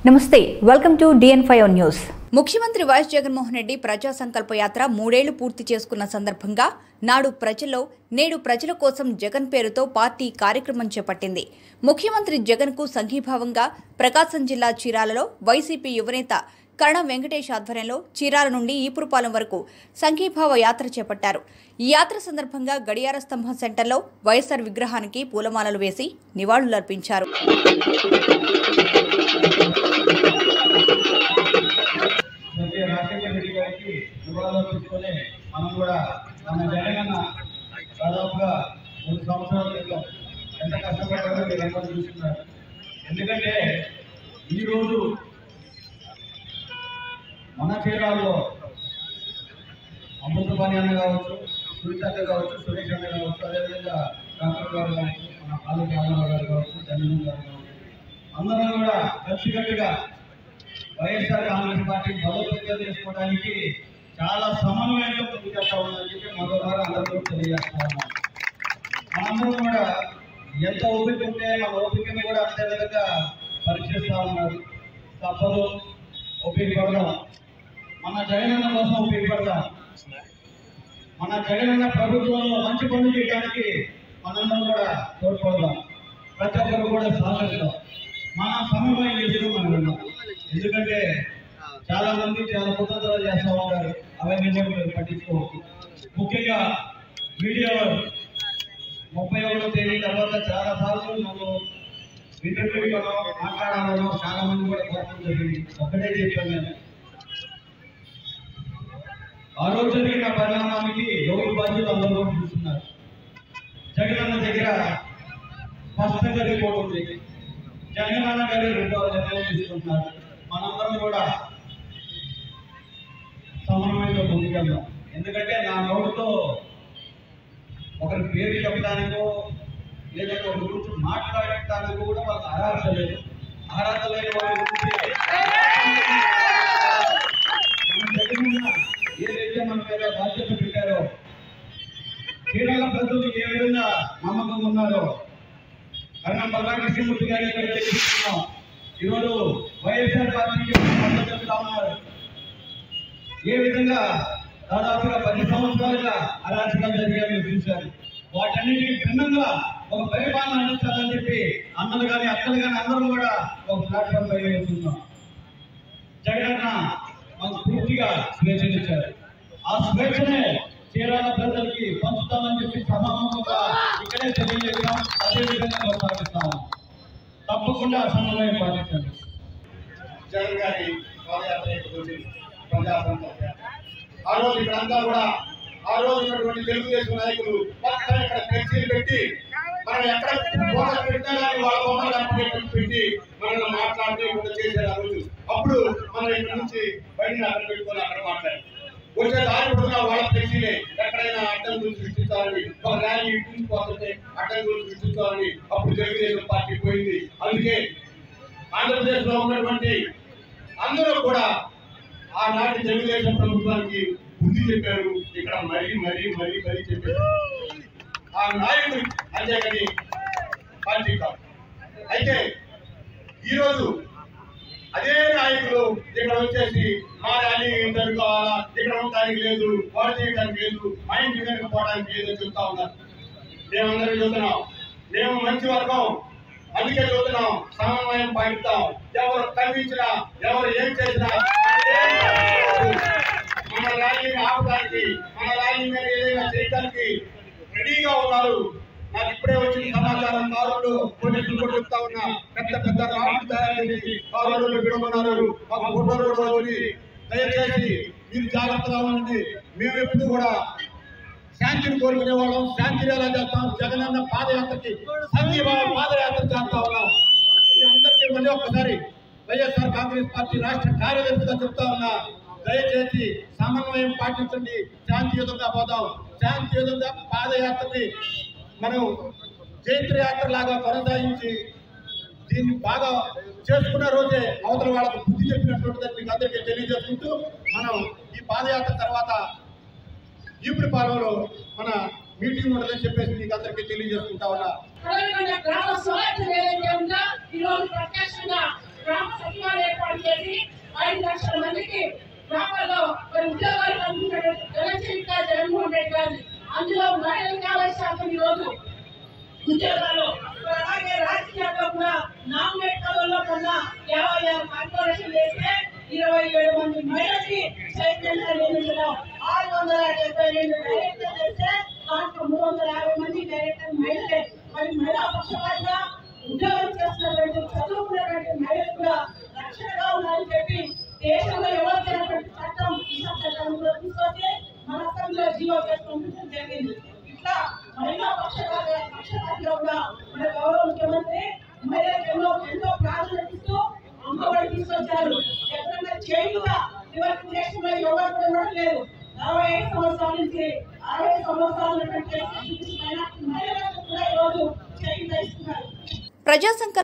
నమస్తే welcome to D N five news ముఖ్యమంత్రి Y S Jaganmohan Reddy Praja Sankalpa యాత్ర మూడేళ్లు పూర్తి చేసుకున్న సందర్భంగా నాడు ప్రజల్లో నేడు ప్రజల కోసం జగన్ పేరుతో పార్టీ కార్యక్రమం చేపట్టింది ముఖ్యమంత్రి జగన్కు సంఘీభావంగా ప్రకాశం జిల్లా చీరాలలో వైసీపీ యువనేత కరణం వెంకటేష్ ఆధ్వర్యంలో చీరాల నుండి ఈపురపాలెం వరకు సంఘీభావ యాత్ర చేపట్టారు ఈ యాత్ర సందర్భంగా గడియార స్తంభం సెంటర్లో వైఎస్ఆర్ విగ్రహానికి పూలమాలలు వేసి నివాళులర్పించారు స్వర్గీయ రాజశేఖర రెడ్డి గారికి నివాళులు తీసుకొని మనం కూడా మన జగనన్న దాదాపుగా మూడు సంవత్సరాల క్రితం ఎంత కష్టపడ్డారో మీరు అందరూ చూస్తున్నారు ఎందుకంటే ఈరోజు మన చీరాల్లో అమృతపాణి అన్న కావచ్చు సునీతక్క కావచ్చు సురేష్ అన్న కావచ్చు అదేవిధంగా డాక్టర్ గారు కావచ్చు మన పాలు రామారావు గారు కావచ్చు ధన్యవాదాలు గారు కావచ్చు అందరం కూడా కలిసికట్టుగా వైఎస్ఆర్ కాంగ్రెస్ పార్టీ బలోపేతం చేసుకోవడానికి చాలా సమన్వయంతో ముందుకెళ్తా ఉందని చెప్పి మరోసారి అందరూ తెలియజేస్తా ఉన్నాం మనందరం కూడా ఎంత ఓపిక ఉంటే మన ఓపికని కూడా అంతే విధంగా పరీక్షిస్తా ఉన్నారు తప్పదు ఓపిక పడదాం మన జగనన్న కోసం ఓపిక పడదాం మన జగనన్న ప్రభుత్వంలో మంచి పనులు చేయడానికి మనందరం కూడా తోడ్పడదాం ప్రతి ఒక్కరు కూడా సహకరిద్దాం మన సమన్వయం చేసుకుని మనం వెళ్దాం ఎందుకంటే చాలా మంది చాలా కుతంత్రాలు చేస్తూ ఉంటారు అవన్నీ కూడా మీరు పట్టించుకోవచ్చు ముఖ్యంగా మీడియా వారు ముప్పై ఒకటో తేదీ తర్వాత చాలా సార్లు నన్ను ఇంటర్వ్యూలో మాట్లాడాలను చాలా మంది కూడా కోరడం జరిగింది ఒకటే చెప్పాను నేను ఆ రోజు జరిగిన పరిణామానికి ఎవరు బాధ్యులు అందరూ కూడా చూస్తున్నారు జగనన్న దగ్గర స్పష్టంగా రిపోర్ట్ ఉంది జగనన్న గారి రెండు నిర్ణయం తీసుకుంటున్నారు మనందరం కూడా సమన్వయంతో ముందుకెళ్దాం ఎందుకంటే నా నోటితో ఒకరి పేరు చెప్పడానికో లేదంటే ఒక గురించి మాట్లాడటానికి కూడా వాళ్ళకి అర్హత లేదు అర్హత లేని వారి గురించి మన జగనన్న ఏదైతే మన మీద బాధ్యత పెట్టారో చీరాల ప్రజలు ఏ విధంగా నమ్మకం ఉన్నారో కరణం బలరాకృష్ణమూర్తి గారి ఇక్కడ తెలియజేస్తున్నాం ఈరోజు వైఎస్ఆర్ పార్టీకి మద్దతు చెప్తా ఉన్నారు ఏ విధంగా దాదాపుగా పది సంవత్సరాలుగా అరాచకాలు జరిగా మీరు చూశారు వాటన్నిటికీ భిన్నంగా ఒక పరిపాలన అందించాలని చెప్పి అన్నలు కానీ అక్కలు కానీ అందరం కూడా ఒక ప్లాట్ఫామ్ పై వెళ్తున్నాం జగనన్న మాకు పూర్తిగా స్వేచ్ఛనిచ్చారు ఆ స్వేచ్ఛనే చీరాల ప్రజలకి పంచుతామని చెప్పి సమానంగా ఇక్కడే తెలియజేస్తాం అదే విధంగా కొనసాగిస్తాం తప్పకుండా సమన్వయం పాటించండి జగన్ గారి పాదయాత్ర ఇక్కడికి వచ్చింది ప్రజా సంకల్ప యాత్ర. ఆ రోజు ఇక్కడ అంతా కూడా ఆ రోజు ఉన్నటువంటి తెలుగుదేశం నాయకులు మొత్తం ఇక్కడ ఫ్లెక్సీలు పెట్టి మనం ఎక్కడ ఫోటో పెట్టినా కానీ వాళ్ళ బొమ్మలు కనపడేటట్టు పెట్టి మనల్ని మాట్లాడితే ఇక్కడ చేశారు ఆ రోజు అప్పుడు మనం ఇక్కడ నుంచి బయట అక్కడ పెట్టుకొని అక్కడ మాట్లాడారు వచ్చే దారి కూడా వాళ్ళ ఫ్లెక్సీలే ఎక్కడైనా అడ్డంకులు సృష్టించాలని ఒక ర్యాలీ ఇటు నుంచి పోతుంటే అడ్డంకులు సృష్టించాలని అప్పుడు తెలుగుదేశం పార్టీ పోయింది అందుకే ఆంధ్రప్రదేశ్ లో ఉన్నటువంటి అందరూ కూడా ఆనాటి తెలుగుదేశం ప్రభుత్వానికి బుద్ధి చెప్పారు ఇక్కడ మరీ మరీ మరీ మరీ చెప్పారు ఆ నాయకుడు అంతేకాని పార్టీ కాదు అయితే ఈరోజు అదే నాయకులు ఇక్కడ వచ్చేసి మా ర్యాలీ ఇంటర్వ్యూ కావాలా ఇక్కడ ఉండడానికి లేదు వాడు చేయడానికి లేదు మా ఇంటి దగ్గర పోవడానికి లేదని చెప్తా ఉన్నారు మేమందరం చూస్తున్నాం మేము మంచి వర్గం అందుకే చూస్తున్నాం సమన్వయం పాటిస్తాం ఎవరు కనిపించినా ఎవరు ఏం చేసినా మనకేం పర్వాలేదు. మన ర్యాలీని ఆపడానికి మన ర్యాలీ మీద ఏదైనా చేయడానికి రెడీగా ఉన్నారు నాకు ఇప్పుడే వచ్చిన సమాచారం కారులు పోలీసులు కూడా చెప్తా ఉన్నా పెద్ద పెద్ద రాళ్ళు తయారు చేసి కారులు విడమన్నారు మాకు ఫోటోలు కూడా వచ్చి దయచేసి మీరు జాగ్రత్తగా ఉండండి మేము ఎప్పుడు కూడా శాంతిని కోరుకునే వాళ్ళం శాంతిని ఎలా చేస్తాం జగనన్న పాదయాత్రకి సంఘీభావ పాదయాత్ర చేస్తా ఉన్నాం మీ అందరికీ మళ్ళీ ఒక్కసారి వైఎస్ఆర్ కాంగ్రెస్ పార్టీ రాష్ట్ర కార్యదర్శిగా చెప్తా ఉన్నా దయచేసి సమన్వయం పాటించండి శాంతియుతంగా పోదాం శాంతియుతంగా పాదయాత్రని మనం చైత్రయాత్ర లాగా కొనసాగించి దీన్ని బాగా చేసుకున్న రోజే అవతల వాళ్ళకు బుద్ధి చెప్పినటువంటి మీకు అందరికీ తెలియజేసుకుంటూ మనం ఈ పాదయాత్ర తర్వాత ఇప్పుడు పాలనలో మన మీటింగ్ ఉండదని చెప్పేసి మీకు అందరికీ తెలియజేసుకుంటా ఉన్నా తెలంగాణ గ్రామ స్వరాజ్యం ఏదైతే ఉందో ఈ రోజు ప్రత్యక్షంగా గ్రామ సచివాలయ ఏర్పాటు చేసి ఐదు లక్షల మందికి గ్రామాల్లో మరి ఉద్యోగాలు కల్పించాడు జగన్శీలిక జగన్మోహన్ రెడ్డి గారు అందులో మహిళలకు యాభై శాతం ఈ రోజు ఉద్యోగాలు మరి అలాగే రాజకీయాల్లో కూడా నామినేట్ పదవుల్లో కన్నా యాభై ఆరు కార్పొరేషన్ చేస్తే ఇరవై ఏడు మంది మహిళలకి చైతన్యంగా నియమించడం ఆరు వందల డెబ్బై రెండు డైరెక్టర్ చేస్తే దాంట్లో మూడు వందల యాభై మంది డైరెక్టర్ మహిళలే మరి మహిళా పక్షపాతిగా ఉద్యోగం చేస్తున్నటువంటి చదువుకున్నటువంటి మహిళలు కూడా రక్షణగా ఉండాలని చెప్పి దేశంలో ఎవరు చేసినటువంటి చట్టం ఈ చట్టాన్ని కూడా తీసుకొచ్చి మన అసెంబ్లీలో జీవో చేసుకుంటూ జరిగింది ఇట్లా మహిళా పక్షపాత పక్షపాతిగా కూడా మన గౌరవ ముఖ్యమంత్రి మహిళలకు ఎన్నో ఎంతో ప్రాధాన్యత ఇస్తూ అమ్మఒడి తీసుకొచ్చారు ఎక్కడన్నా చేయుగా ఇవరికి దేశంలో ఎవరు కూడా ఉండట్లేదు నలభై ఐదు సంవత్సరాల నుంచి అరవై సంవత్సరాల ఉన్నటువంటి మహిళలకు కూడా ఈరోజు చేయుగా ఇస్తున్నారు ప్రజా సంకల్ప